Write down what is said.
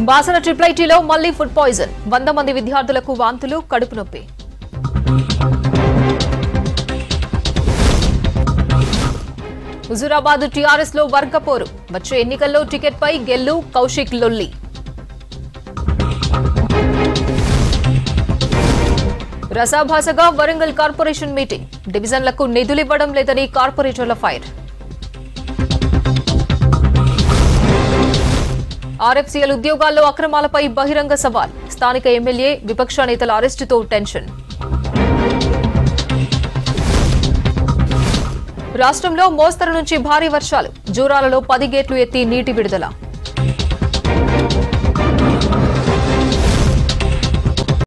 బాసన triple ఐటీలో మళ్లీ food poison వంద మంది విద్యార్థులకు వాంతులు కడుపు నొప్పి హుజూరాబాద్ టీఆర్ఎస్ లో వర్గపోరు వచ్చే ఎన్నికల్లో టికెట్ పై గెల్లు కౌశిక్ లొల్లి రసాభాసగా వరంగల్ కార్పొరేషన్ మీటింగ్ డివిజన్లకు నిధులివ్వడం లేదని కార్పొరేటర్ల ఫైర్ ఆర్ఎఫ్సీఎల్ ఉద్యోగాల్లో అక్రమాలపై బహిరంగ సవాల్ స్థానిక ఎమ్మెల్యే విపక్ష నేతల అరెస్టుతో టెన్షన్ రాష్ట్రంలో మోస్తరు నుంచి భారీ వర్షాలు జూరాలలో పది గేట్లు ఎత్తి నీటి విడుదల